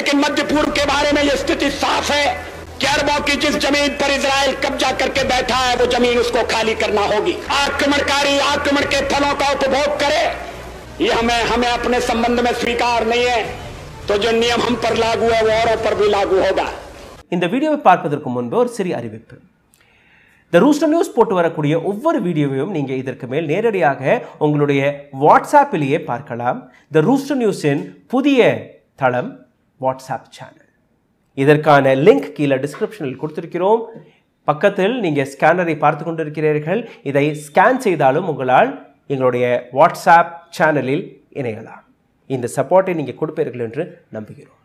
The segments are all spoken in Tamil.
लेकिन मध्य पूर्व के बारे में यह स्थिति साफ है कि अरबों की जिस जमीन पर इसराइल कब्जा करके बैठा है वो जमीन उसको खाली करना होगी आक्रमणकारी आक्रमण के फलों का उपभोग करे ये हमें हमें अपने संबंध में स्वीकार नहीं है तो जो नियम हम पर लागू है वो औरों पर भी लागू होगा இந்த வீடியோவை பார்ப்பதற்கு முன்பு ஒரு சிறிய அறிவிப்பு த ரூஸ்டர் நியூஸ் போட்டு வரக்கூடிய ஒவ்வொரு வீடியோவையும் நீங்கள் இதற்கு மேல் நேரடியாக உங்களுடைய வாட்ஸ்ஆப்பிலேயே பார்க்கலாம் த ரூஸ்டர் நியூஸின் புதிய தளம் வாட்ஸ்அப் சேனல் இதற்கான லிங்க் கீழே டிஸ்கிரிப்ஷனில் கொடுத்திருக்கிறோம் பக்கத்தில் நீங்கள் ஸ்கேனரை பார்த்து கொண்டிருக்கிறீர்கள் இதை ஸ்கேன் செய்தாலும் உங்களால் எங்களுடைய வாட்ஸ்அப் சேனலில் இணையலாம் இந்த சப்போர்ட்டை நீங்கள் கொடுப்பீர்கள் என்று நம்புகிறோம்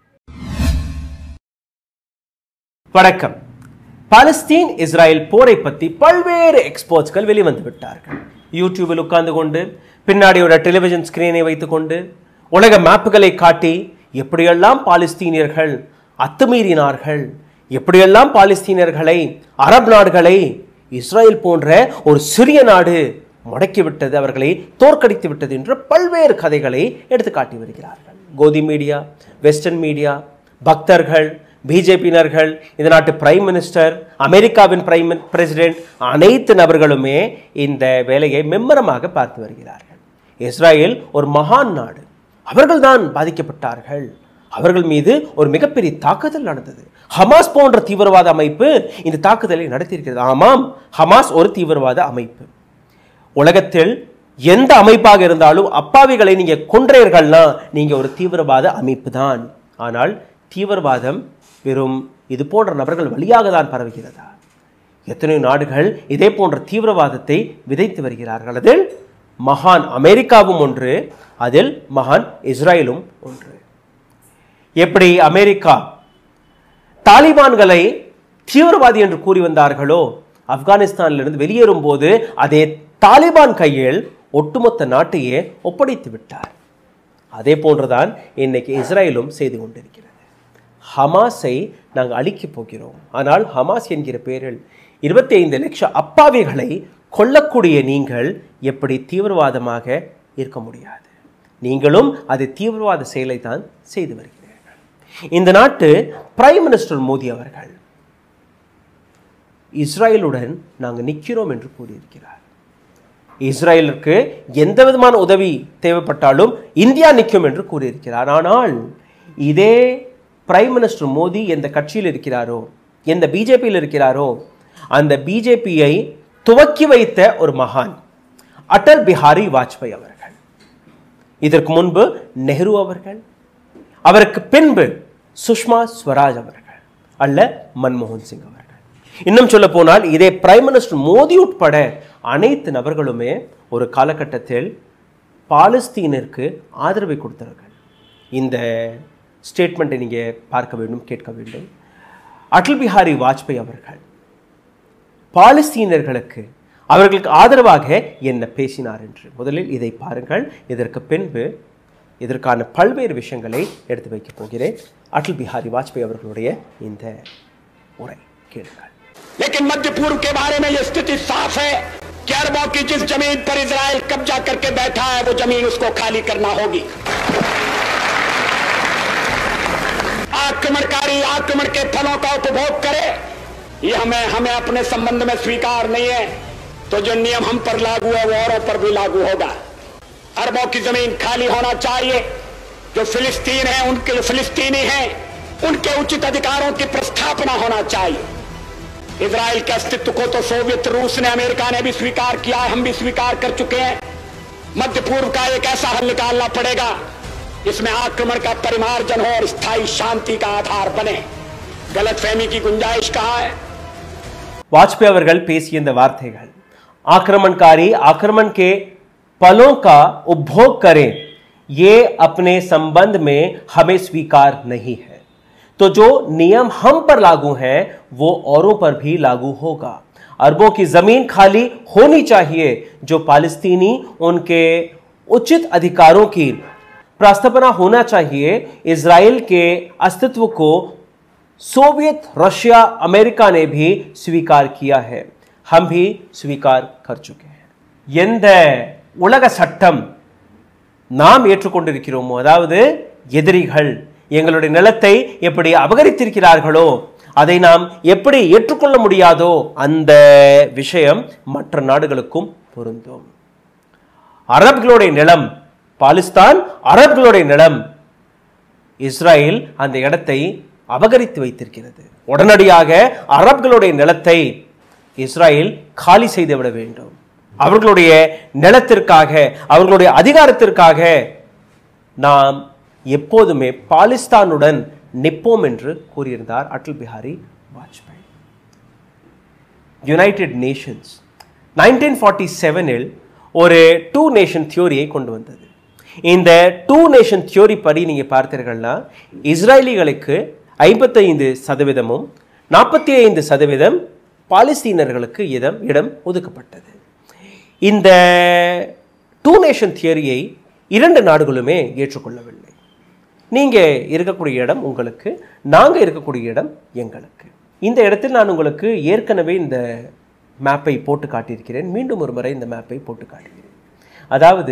வணக்கம் பாலஸ்தீன் இஸ்ராயல் போரை பற்றி பல்வேறு எக்ஸ்போர்ட்ஸ்கள் வெளிவந்து விட்டார்கள் யூடியூபில் உட்கார்ந்து கொண்டு பின்னாடி ஒரு டெலிவிஷன் ஸ்கிரீனை வைத்துக்கொண்டு உலக மேப்புகளை காட்டி எப்படியெல்லாம் பாலஸ்தீனியர்கள் அத்துமீறினார்கள் எப்படியெல்லாம் பாலஸ்தீனியர்களை அரபு நாடுகளை இஸ்ரேல் போன்ற ஒரு சிறிய நாடு முடக்கிவிட்டது அவர்களை தோற்கடித்து விட்டது என்ற பல்வேறு கதைகளை எடுத்து காட்டி வருகிறார்கள் கோதி மீடியா வெஸ்டர்ன் மீடியா பக்தர்கள் பிஜேபியினர்கள் இந்த நாட்டு பிரைம் மினிஸ்டர் அமெரிக்காவின் பிரைம் பிரசிடென்ட் அனைத்து நபர்களுமே இந்த வேலையை மெம்மரமாக பார்த்து வருகிறார்கள் இஸ்ராயேல் ஒரு மகான் நாடு அவர்கள்தான் பாதிக்கப்பட்டார்கள் அவர்கள் மீது ஒரு மிகப்பெரிய தாக்குதல் நடந்தது ஹமாஸ் போன்ற தீவிரவாத அமைப்பு இந்த தாக்குதலை நடத்தியிருக்கிறது ஆமாம் ஹமாஸ் ஒரு தீவிரவாத அமைப்பு உலகத்தில் எந்த அமைப்பாக இருந்தாலும் அப்பாவிகளை நீங்க கொன்றீர்கள்னா நீங்க ஒரு தீவிரவாத அமைப்பு தான் ஆனால் தீவிரவாதம் வெறும் இது போன்ற நபர்கள் வழியாக தான் பரவுகிறதா எத்தனையோ நாடுகள் இதே போன்ற தீவிரவாதத்தை விதைத்து வருகிறார்கள் அதில் மகான் அமெரிக்காவும் ஒன்று அதில் மகான் இஸ்ரேலும் ஒன்று எப்படி அமெரிக்கா தாலிபான்களை தீவிரவாதி என்று கூறி வந்தார்களோ ஆப்கானிஸ்தானிலிருந்து வெளியேறும் போது அதே தாலிபான் கையில் ஒட்டுமொத்த நாட்டையே ஒப்படைத்து விட்டார் அதே போன்றுதான் இன்னைக்கு இஸ்ரேலும் செய்து கொண்டிருக்கிறது ஹமாஸை நாங்கள் அழிக்கப் போகிறோம் ஆனால் ஹமாஸ் என்கிற பெயரில் இருபத்தி ஐந்து லட்சம் அப்பாவிகளை கொல்லக்கூடிய நீங்கள் எப்படி தீவிரவாதமாக இருக்க முடியாது நீங்களும் அது தீவிரவாத செயலை தான் செய்து வருகிறீர்கள் இந்த நாட்டு பிரைம் மினிஸ்டர் மோடி அவர்கள் இஸ்ரேலுடன் நாங்கள் நிற்கிறோம் என்று கூறியிருக்கிறார் இஸ்ரேலுக்கு எந்த விதமான உதவி தேவைப்பட்டாலும் இந்தியா நிற்கும் என்று கூறியிருக்கிறார் ஆனால் இதே பிரைம் மினிஸ்டர் மோடி எந்த கட்சியில் இருக்கிறாரோ எந்த பிஜேபியில் இருக்கிறாரோ அந்த பிஜேபியை துவக்கி வைத்த ஒரு மகான் அடல் பிஹாரி வாஜ்பாய் அவர்கள் இதற்கு முன்பு நெஹ்ரு அவர்கள் அவருக்கு பின்பு சுஷ்மா ஸ்வராஜ் அவர்கள் அல்ல மன்மோகன் சிங் அவர்கள் இன்னும் சொல்ல போனால் இதே பிரைம் மினிஸ்டர் மோடி உட்பட அனைத்து நபர்களுமே ஒரு காலகட்டத்தில் பாலஸ்தீனிற்கு ஆதரவை கொடுத்தார்கள் இந்த ஸ்டேட்மெண்ட்டை நீங்கள் பார்க்க வேண்டும் கேட்க வேண்டும் அடல் பிஹாரி வாஜ்பாய் அவர்கள் பாலஸ்தீனர்களுக்கு அவர்களுக்கு ஆதரவாக என்ன பேசினார் என்று முதலில் இதை பாருங்கள் இதற்கு பின்பு இதற்கான பல்வேறு விஷயங்களை எடுத்து வைக்கப் போகிறேன் அடல் பிஹாரி வாஜ்பாய் அவர்களுடைய இந்த உரை கேளுங்கள் लेकिन मध्य पूर्व के बारे में यह स्थिति साफ है कि अरबों की जिस जमीन पर इसराइल कब्जा करके बैठा है वो जमीन उसको खाली करना होगी आक्रमणकारी आक्रमण के फलों का उपभोग करे ये हमें हमें अपने संबंध में स्वीकार नहीं है तो जो नियम हम पर लागू है वो औरों पर भी लागू होगा अरबों की जमीन खाली होना चाहिए जो फिलिस्तीन है उनके जो फिलिस्तीनी हैं उनके उचित अधिकारों की प्रस्थापना होना चाहिए इसराइल के अस्तित्व को तो सोवियत रूस ने अमेरिका ने भी स्वीकार किया है हम भी स्वीकार कर चुके हैं मध्य पूर्व का एक ऐसा हल निकालना पड़ेगा इसमें आक्रमण का परिमार्जन हो और स्थायी शांति का आधार बने गलतफहमी की गुंजाइश कहाँ है वाजपेयी அவர்கள் பேசிய இந்த வார்த்தைகள் आक्रमणकारी आक्रमण के पलों का उपभोग करें ये अपने संबंध में हमें स्वीकार नहीं है तो जो नियम हम पर लागू हैं वो औरों पर भी लागू होगा अरबों की जमीन खाली होनी चाहिए जो पालस्तीनी उनके उचित अधिकारों की प्रस्तावना होना चाहिए इसराइल के अस्तित्व को सोवियत रशिया अमेरिका ने भी स्वीकार किया है हम भी स्वीकार कर चुके हैं எந்த உலக சட்டம் நாம் ஏற்றுக்கொண்டிருக்கிறோமோ அதாவது எதிரிகள் எங்களுடைய நிலத்தை எப்படி அபகரித்திருக்கிறார்களோ அதை நாம் எப்படி ஏற்றுக்கொள்ள முடியாதோ அந்த விஷயம் மற்ற நாடுகளுக்கும் பொருந்தும் அரபுகளுடைய நிலம் பாலிஸ்தான் அரபுகளுடைய நிலம் இஸ்ராயேல் அந்த இடத்தை அபகரித்து வைத்திருக்கிறது உடனடியாக அரபுகளுடைய நிலத்தை இஸ்ராயேல் காலி செய்து விட வேண்டும் அவர்களுடைய நிலத்திற்காக அவர்களுடைய அதிகாரத்திற்காக நாம் எப்போதுமே பாலிஸ்தானுடன் நிற்போம் என்று கூறியிருந்தார் Atal Bihari Vajpayee United Nations nineteen forty செவனில் ஒரு டூ நேஷன் தியோரியை கொண்டு வந்தது இந்த டூ நேஷன் தியோரி படி நீங்கள் பார்த்தீர்கள்னா இஸ்ரேலிகளுக்கு ஐம்பத்தைந்து சதவீதமும் நாற்பத்தி ஐந்து சதவீதம் பாலஸ்தீனர்களுக்கு இடம் இடம் ஒதுக்கப்பட்டது இந்த டூ நேஷன் தியரியை இரண்டு நாடுகளுமே ஏற்றுக்கொள்ளவில்லை நீங்கள் இருக்கக்கூடிய இடம் உங்களுக்கு நாங்கள் இருக்கக்கூடிய இடம் எங்களுக்கு இந்த இடத்தில் நான் உங்களுக்கு ஏற்கனவே இந்த மேப்பை போட்டு காட்டியிருக்கிறேன் மீண்டும் ஒரு முறை இந்த மேப்பை போட்டு காட்டுகிறேன் அதாவது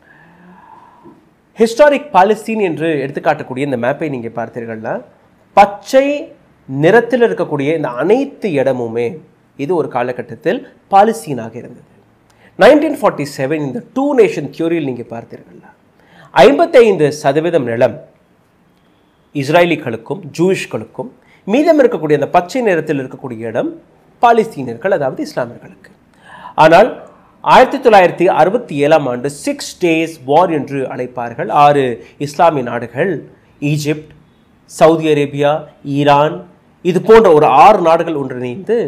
ஹிஸ்டாரிக் பாலஸ்தீன் என்று எடுத்துக்காட்டக்கூடிய இந்த மேப்பை நீங்கள் பார்த்தீர்கள்னா பச்சை நிறத்தில் இருக்கக்கூடிய இந்த அனைத்து இடமுமே இது ஒரு காலகட்டத்தில் பாலஸ்தீனாக இருந்தது நைன்டீன் ஃபார்ட்டி செவன் இந்த டூ நேஷன் தியோரியில் நீங்கள் பார்த்தீர்கள்னா ஐம்பத்தைந்து சதவீதம் நிலம் இஸ்ரேலிகளுக்கும் ஜூயிஷ்களுக்கும் மீதம் இருக்கக்கூடிய அந்த பச்சை நிறத்தில் இருக்கக்கூடிய இடம் பாலஸ்தீனர்கள் அதாவது இஸ்லாமியர்களுக்கு ஆனால் ஆயிரத்தி தொள்ளாயிரத்தி அறுபத்தி ஏழாம் ஆண்டு சிக்ஸ் டேஸ் வார் என்று அழைப்பார்கள் ஆறு இஸ்லாமிய நாடுகள் ஈஜிப்ட் சவுதி அரேபியா ஈரான் இது போன்ற ஒரு ஆறு நாடுகள் ஒன்றிணைந்து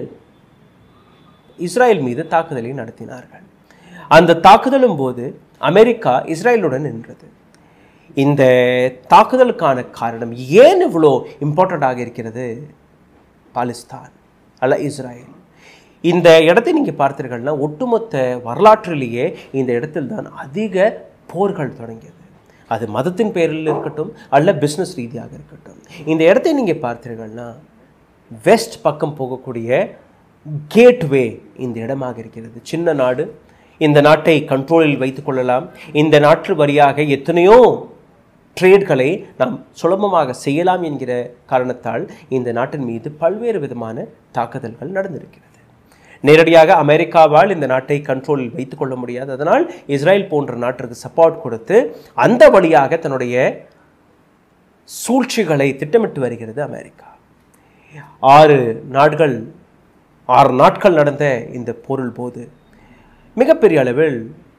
இஸ்ரேல் மீது தாக்குதலை நடத்தினார்கள் அந்த தாக்குதலும் போது அமெரிக்கா இஸ்ரேலுடன் நின்றது இந்த தாக்குதலுக்கான காரணம் ஏன் இவ்வளோ இம்பார்ட்டண்ட்டாக இருக்கிறது பாலிஸ்தான் அல்ல இஸ்ரேல் இந்த இடத்தை நீங்கள் பார்த்தீர்கள்னா ஒட்டுமொத்த வரலாற்றிலேயே இந்த இடத்தில் தான் அதிக போர்கள் தொடங்கியது அது மதத்தின் பேரில் இருக்கட்டும் அல்ல பிஸ்னஸ் ரீதியாக இருக்கட்டும் இந்த இடத்தை நீங்கள் பார்த்தீர்கள்னா வெஸ்ட் பக்கம் போகக்கூடிய கேட்வே இந்த இடமாக இருக்கிறது சின்ன நாடு இந்த நாட்டை கண்ட்ரோலில் வைத்துக் கொள்ளலாம் இந்த நாட்டு வழியாக எத்தனையோ ட்ரேட்களை நாம் சுலபமாக செய்யலாம் என்கிற காரணத்தால் இந்த நாட்டின் மீது பல்வேறு விதமான தாக்குதல்கள் நடந்திருக்கிறது நேரடியாக அமெரிக்காவால் இந்த நாட்டை கண்ட்ரோலில் வைத்துக் கொள்ள முடியாது அதனால் இஸ்ரேல் போன்ற நாட்டிற்கு சப்போர்ட் கொடுத்து அந்த வழியாக தன்னுடைய சூழ்ச்சிகளை திட்டமிட்டு வருகிறது அமெரிக்கா ஆறு நாடுகள் ஆறு நாட்கள் நடந்த இந்த போரில் போது மிகப்பெரிய அளவில்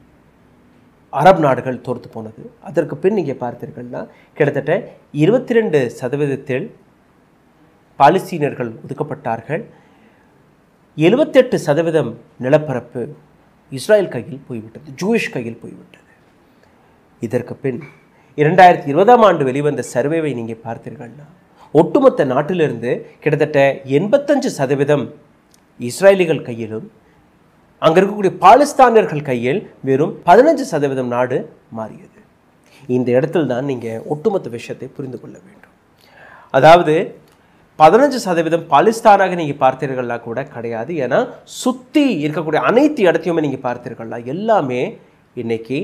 அரபு நாடுகள் தோர்த்து போனது அதற்கு பின் நீங்கள் பார்த்தீர்கள்னா கிட்டத்தட்ட இருபத்தி ரெண்டு சதவீதத்தில் பாலஸ்தீனர்கள் ஒதுக்கப்பட்டார்கள் எழுபத்தெட்டு சதவீதம் நிலப்பரப்பு இஸ்ரேல் கையில் போய்விட்டது ஜூயிஷ் கையில் போய்விட்டது இதற்கு பின் இரண்டாயிரத்தி இருபதாம் ஆண்டு வெளிவந்த சர்வேவை நீங்கள் பார்த்தீர்கள்னா ஒட்டுமொத்த நாட்டிலிருந்து கிட்டத்தட்ட எண்பத்தஞ்சு சதவீதம் இஸ்ரேலிகள் கையிலும் அங்கே இருக்கக்கூடிய பாலஸ்தானியர்கள் கையில் வெறும் பதினஞ்சு சதவீதம் நாடு மாறியது இந்த இடத்தில் தான் நீங்கள் ஒட்டுமொத்த விஷயத்தை புரிந்து கொள்ள வேண்டும் அதாவது பதினஞ்சு சதவீதம் பாலிஸ்தானாக நீங்கள் பார்த்தீர்களா கூட கிடையாது ஏன்னா சுற்றி இருக்கக்கூடிய அனைத்து இடத்தையுமே நீங்கள் பார்த்தீர்களா எல்லாமே இன்னைக்கு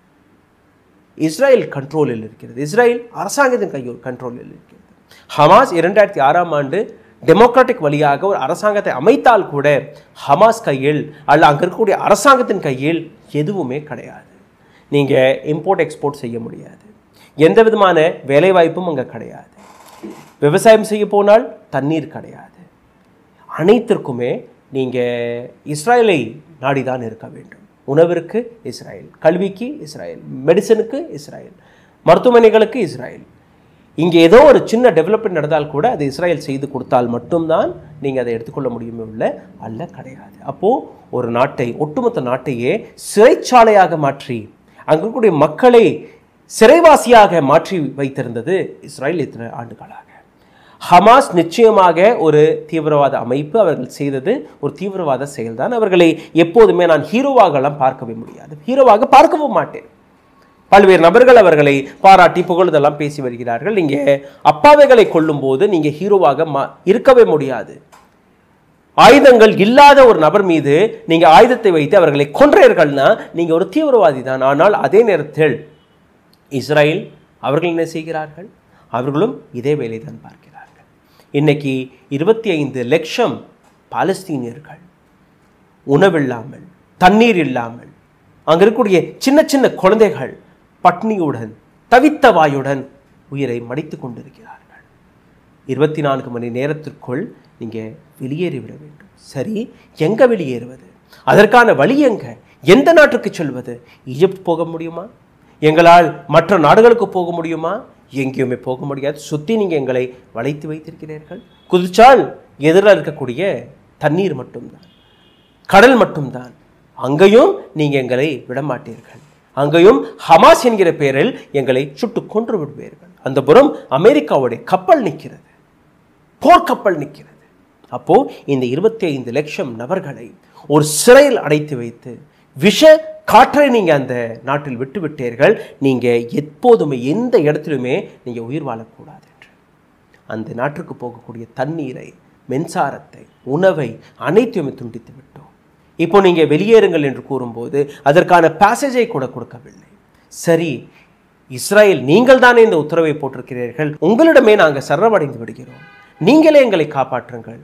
இஸ்ரேல் கண்ட்ரோலில் இருக்கிறது இஸ்ரேல் அரசாங்கத்தின் கையில் கண்ட்ரோலில் இருக்கிறது ஹமாஸ் இரண்டாயிரத்தி ஆறாம் ஆண்டு டெமோக்ராட்டிக் வழியாக ஒரு அரசாங்கத்தை அமைத்தால் கூட ஹமாஸ் கையில் அல்ல அங்கே இருக்கக்கூடிய அரசாங்கத்தின் கையில் எதுவுமே கிடையாது நீங்கள் இம்போர்ட் எக்ஸ்போர்ட் செய்ய முடியாது எந்த விதமான வேலைவாய்ப்பும் அங்கே கிடையாது விவசாயம் செய்ய போனால் தண்ணீர் கிடையாது அனைத்திற்குமே நீங்கள் இஸ்ரேலை நாடிதான் இருக்க வேண்டும் உணவிற்கு இஸ்ரேல் கல்விக்கு இஸ்ரேல் மெடிசனுக்கு இஸ்ரேல் மருத்துவமனைகளுக்கு இஸ்ரேல் இங்கே ஏதோ ஒரு சின்ன டெவலப்மெண்ட் நடந்தால் கூட அது இஸ்ரேல் செய்து கொடுத்தால் மட்டும்தான் நீங்கள் அதை எடுத்துக்கொள்ள முடியுமே உள்ள அல்ல கிடையாது அப்போது ஒரு நாட்டை ஒட்டுமொத்த நாட்டையே சிறைச்சாலையாக மாற்றி அங்கே இருக்கக்கூடிய மக்களை சிறைவாசியாக மாற்றி வைத்திருந்தது இஸ்ரேல் இத்தனை ஆண்டுகளாக ஹமாஸ் நிச்சயமாக ஒரு தீவிரவாத அமைப்பு அவர்கள் செய்தது ஒரு தீவிரவாத செயல்தான் அவர்களை எப்போதுமே நான் ஹீரோவாகலாம் பார்க்கவே முடியாது ஹீரோவாக பார்க்கவும் மாட்டேன் பல்வேறு நபர்கள் அவர்களை பாராட்டி புகழுதெல்லாம் பேசி வருகிறார்கள் நீங்க அப்பாவைகளை கொல்லும் போது நீங்க ஹீரோவாக மா இருக்கவே முடியாது ஆயுதங்கள் இல்லாத ஒரு நபர் மீது நீங்க ஆயுதத்தை வைத்து அவர்களை கொன்றீர்கள்னா நீங்க ஒரு தீவிரவாதி தான் ஆனால் அதே நேரத்தில் இஸ்ரேல் அவர்கள் என்ன செய்கிறார்கள் அவர்களும் இதே வேலை தான் பார்க்கிறார்கள் இன்னைக்கு இருபத்தி ஐந்து லட்சம் பாலஸ்தீனியர்கள் உணவில்லாமல் தண்ணீர் இல்லாமல் அங்க இருக்கக்கூடிய சின்ன சின்ன குழந்தைகள் பட்னியுடன் தவித்த வாயுடன் உயிரை மடித்துக் கொண்டிருக்கிறார்கள் இருபத்தி நான்கு மணி நேரத்திற்குள் நீங்க வெளியேறிவிட வேண்டும் சரி எங்க வெளியேறுவது அதற்கான வழி எங்க எந்த நாட்டுக்கு செல்வது ஈஜிப்ட் போக முடியுமா எங்களால் மற்ற நாடுகளுக்கு போக முடியுமா எங்கேயுமே போக முடியாது சுத்தி நீங்க எங்களை வளைத்து வைத்திருக்கிறீர்கள் குதிச்சால் எதிரில் இருக்கக்கூடிய தண்ணீர் மட்டும்தான் கடல் மட்டும்தான் அங்கேயும் நீங்க எங்களை விடமாட்டீர்கள் அங்கேயும் ஹமாஸ் என்கிற பெயரில் எங்களை சுட்டு கொன்று விடுவீர்கள் அந்த புறம் அமெரிக்காவுடைய கப்பல் நிற்கிறது போர்க்கப்பல் நிற்கிறது அப்போ இந்த இருபத்தி ஐந்து லட்சம் நபர்களை ஒரு சிறையில் அடைத்து வைத்து விஷ காற்றை நீங்க அந்த நாட்டில் விட்டு விட்டீர்கள் நீங்க எப்போதுமே எந்த இடத்திலுமே நீங்க உயிர் வாழக்கூடாது என்று அந்த நாட்டுக்கு போகக்கூடிய தண்ணீரை மின்சாரத்தை உணவை அனைத்தையுமே துண்டித்து விட்டோம் இப்போ நீங்க வெளியேறுங்கள் என்று கூறும்போது அதற்கான பேசேஜை கூட கொடுக்கவில்லை சரி இஸ்ரேல் நீங்கள் தானே இந்த உத்தரவை போட்டிருக்கிறீர்கள் உங்களிடமே நாங்கள் சரணடைந்து விடுகிறோம் நீங்களே எங்களை காப்பாற்றுங்கள்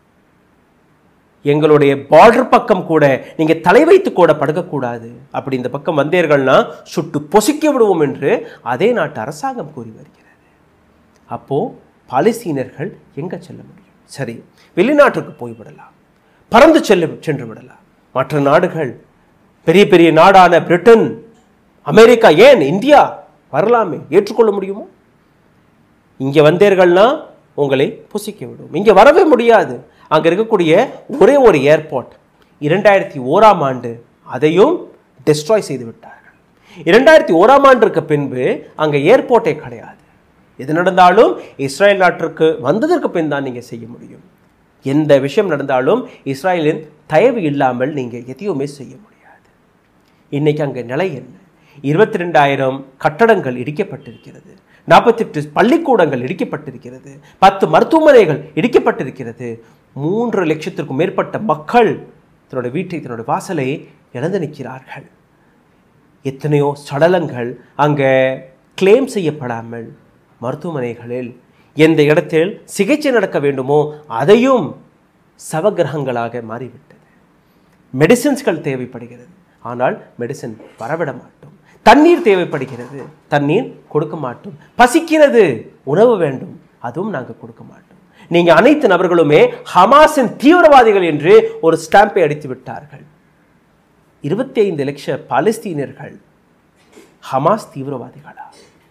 எங்களுடைய பார்டர் பக்கம் கூட நீங்க தலை வைத்து கூட படுக்கக்கூடாது அப்படி இந்த பக்கம் வந்தீர்கள்னா சுட்டு பொசிக்க விடுவோம் என்று அதே நாட்டு அரசாங்கம் கூறி வருகிறது அப்போ பாலஸ்தீனர்கள் எங்க செல்ல முடியும் சரி வெளிநாட்டுக்கு போய்விடலாம் பறந்து செல்ல சென்று விடலாம் மற்ற நாடுகள் பெரிய பெரிய நாடான பிரிட்டன் அமெரிக்கா ஏன் இந்தியா வரலாமே ஏற்றுக்கொள்ள முடியுமா இங்க வந்தீர்கள்னா உங்களை புசிக்க விடும் இங்க வரவே முடியாது அங்க இருக்கக்கூடிய ஒரே ஒரு ஏர்போர்ட் இரண்டாயிரத்தி ஓராம் ஆண்டு அதையும் டெஸ்ட்ராய் செய்து விட்டார்கள் இரண்டாயிரத்தி ஓராம் ஆண்டிற்கு பின்பு அங்க ஏர்போர்ட்டே கிடையாது எது நடந்தாலும் இஸ்ரேல் நாட்டிற்கு வந்ததற்கு பின் தான் நீங்க செய்ய முடியும் எந்த விஷயம் நடந்தாலும் இஸ்ராயலின் தயவு இல்லாமல் நீங்க எதையுமே செய்ய முடியாது இன்னைக்கு அங்க நிலை என்ன இருபத்தி ரெண்டாயிரம் கட்டடங்கள் இடிக்கப்பட்டிருக்கிறது நாற்பத்தெட்டு பள்ளிக்கூடங்கள் இடிக்கப்பட்டிருக்கிறது பத்து மருத்துவமனைகள் இடிக்கப்பட்டிருக்கிறது மூன்று லட்சத்திற்கும் மேற்பட்ட மக்கள் தன்னோட வீட்டை தன்னோட வாசலை இழந்து நிற்கிறார்கள் எத்தனையோ சடலங்கள் அங்கே கிளைம் செய்யப்படாமல் மருத்துவமனைகளில் எந்த இடத்தில் சிகிச்சை நடக்க வேண்டுமோ அதையும் சவகிரகங்களாக மாறிவிட்டது மெடிசின்ஸ்கள் தேவைப்படுகிறது ஆனால் மெடிசின் வரவிட மாட்டோம் தண்ணீர் தேவைப்படுகிறது தண்ணீர் கொடுக்க மாட்டோம் பசிக்கிறது உணவு வேண்டும் அதுவும் நாங்கள் கொடுக்க மாட்டோம் நீங்க அனைத்து நபர்களுமே ஹமாஸின் தீவிரவாதிகள் என்று ஒரு ஸ்டாம்பை அடித்து விட்டார்கள் இருபத்தி ஐந்து லட்ச பாலஸ்தீனியர்கள் ஹமாஸ் தீவிரவாதிகளா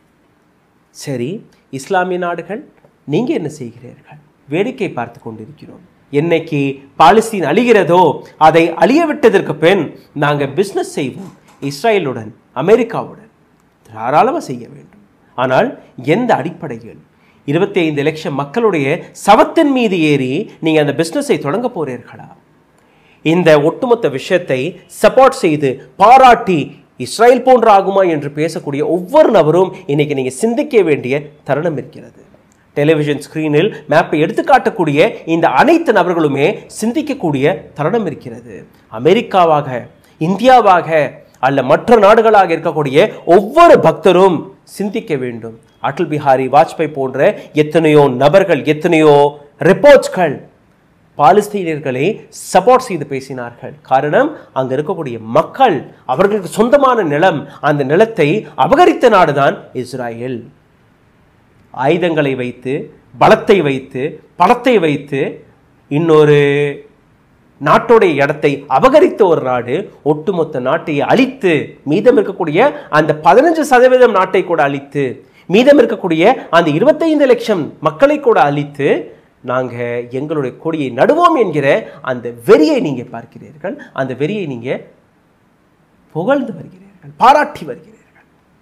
சரி இஸ்லாமிய நாடுகள் நீங்க என்ன செய்கிறீர்கள் வேடிக்கை பார்த்து கொண்டிருக்கிறோம் என்னைக்கு பாலஸ்தீன் அழிகிறதோ அதை அழிய விட்டதற்கு பின் நாங்க பிசினஸ் செய்வோம் இஸ்ரேலுடன் அமெரிக்காவுடன் தாராளமாக செய்ய வேண்டும் ஆனால் எந்த அடிப்படையில் இருபத்தி ஐந்து லட்சம் மக்களுடைய சவத்தின் மீது ஏறி நீங்க அந்த பிசினஸை தொடங்க போறீர்களா இந்த ஒட்டுமொத்த விஷயத்தை சப்போர்ட் செய்து பாராட்டி இஸ்ரேல் போன்ற ஆகுமா என்று பேசக்கூடிய ஒவ்வொரு நபரும் இன்னைக்கு நீங்க சிந்திக்க வேண்டிய தருணம் இருக்கிறது டெலிவிஷன் ஸ்கிரீனில் மேப்பை எடுத்து காட்டக்கூடிய இந்த அனைத்து நபர்களுமே சிந்திக்கக்கூடிய தருணம் இருக்கிறது அமெரிக்காவாக இந்தியாவாக அல்ல மற்ற நாடுகளாக இருக்கக்கூடிய ஒவ்வொரு பக்தரும் சிந்திக்க வேண்டும் அடல் பிஹாரி வாஜ்பாய் போன்ற எத்தனையோ நபர்கள் எத்தனையோ ரிப்போர்ட்ஸ்கள் பாலஸ்தீனியர்களை சப்போர்ட் செய்து பேசினார்கள் காரணம் அங்க இருக்கக்கூடிய மக்கள் அவர்களுக்கு சொந்தமான நிலம் அந்த நிலத்தை அபகரித்த நாடுதான் இஸ்ராயேல் ஆயுதங்களை வைத்து பலத்தை வைத்து பணத்தை வைத்து இன்னொரு நாட்டுடைய இடத்தை அபகரித்த ஒரு நாடு ஒட்டுமொத்த நாட்டை அழித்து மீதம் இருக்கக்கூடிய அந்த பதினஞ்சு சதவீதம் நாட்டை கூட அழித்து மீதம் இருக்கக்கூடிய அந்த இருபத்தைந்து லட்சம் மக்களை கூட அழித்து நாங்க எங்களுடைய கொடியை நடுவோம் என்கிற அந்த வெறியை நீங்க பார்க்கிறீர்கள் அந்த வெறியை நீங்க புகழ்ந்து வருகிறீர்கள் பாராட்டி வருகிறீர்கள்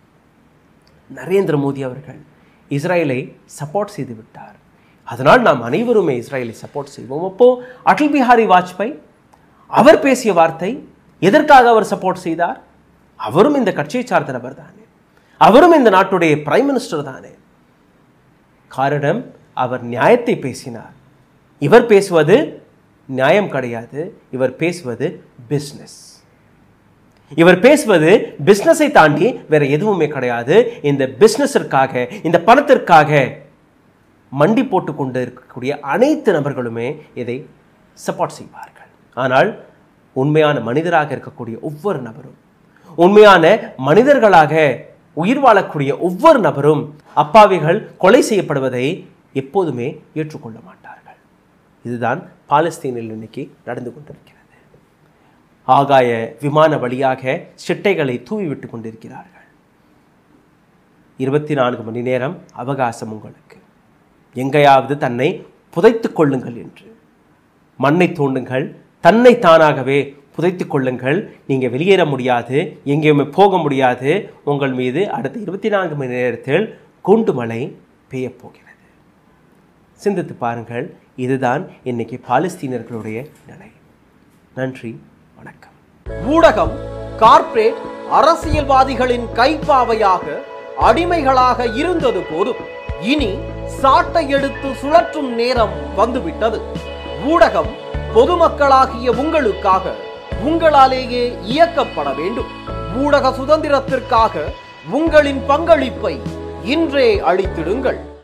நரேந்திர மோடி அவர்கள் இஸ்ரேலை சப்போர்ட் செய்து விட்டார் அதனால் நாம் அனைவருமே இஸ்ரேலை சப்போர்ட் செய்வோம் அப்போ அடல் பிஹாரி வாஜ்பாய் அவர் பேசிய வார்த்தை எதற்காக அவர் சப்போர்ட் செய்தார் அவரும் இந்த கட்சியை சார்ந்த நபர் தானே அவரும் இந்த நாட்டுடைய பிரைம் மினிஸ்டர் தானே காரணம் அவர் நியாயத்தை பேசினார் இவர் பேசுவது நியாயம் கிடையாது இவர் பேசுவது பிஸ்னஸ் இவர் பேசுவது பிசினஸை தாண்டி வேற எதுவுமே கிடையாது இந்த பிசினஸிற்காக இந்த பணத்திற்காக மண்டி போட்டு கொண்டு இருக்கக்கூடிய அனைத்து நபர்களுமே இதை சப்போர்ட் செய்வார்கள் ஆனால் உண்மையான மனிதராக இருக்கக்கூடிய ஒவ்வொரு நபரும் உண்மையான மனிதர்களாக உயிர் வாழக்கூடிய ஒவ்வொரு நபரும் அப்பாவிகள் கொலை செய்யப்படுவதை எப்போதுமே ஏற்றுக்கொள்ள மாட்டார்கள் இதுதான் பாலஸ்தீனில் இன்னைக்கு நடந்து கொண்டிருக்கிறது ஆகாய விமான வழியாக சிட்டைகளை தூவி விட்டு கொண்டிருக்கிறார்கள் இருபத்தி நான்கு மணி நேரம் அவகாசம் உங்களுக்கு எங்கேயாவது தன்னை புதைத்துக் கொள்ளுங்கள் என்று மண்ணை தோண்டுங்கள் தன்னை தானாகவே புதைத்துக் கொள்ளுங்கள் நீங்கள் வெளியேற முடியாது எங்கேயுமே போக முடியாது உங்கள் மீது அடுத்த இருபத்தி நான்கு மணி நேரத்தில் குண்டு மழை பெய்யப் போகிறது சிந்தித்து பாருங்கள் இதுதான் இன்னைக்கு பாலஸ்தீனர்களுடைய நிலை நன்றி வணக்கம் ஊடகம் கார்ப்பரேட் அரசியல்வாதிகளின் கைப்பாவையாக அடிமைகளாக இருந்தது போதும் இனி சாட்டை எடுத்து சுழற்றும் நேரம் வந்துவிட்டது ஊடகம் பொதுமக்களாகிய உங்களுக்காக உங்களாலேயே இயக்கப்பட வேண்டும் ஊடக சுதந்திரத்திற்காக உங்களின் பங்களிப்பை இன்றே அளித்திடுங்கள்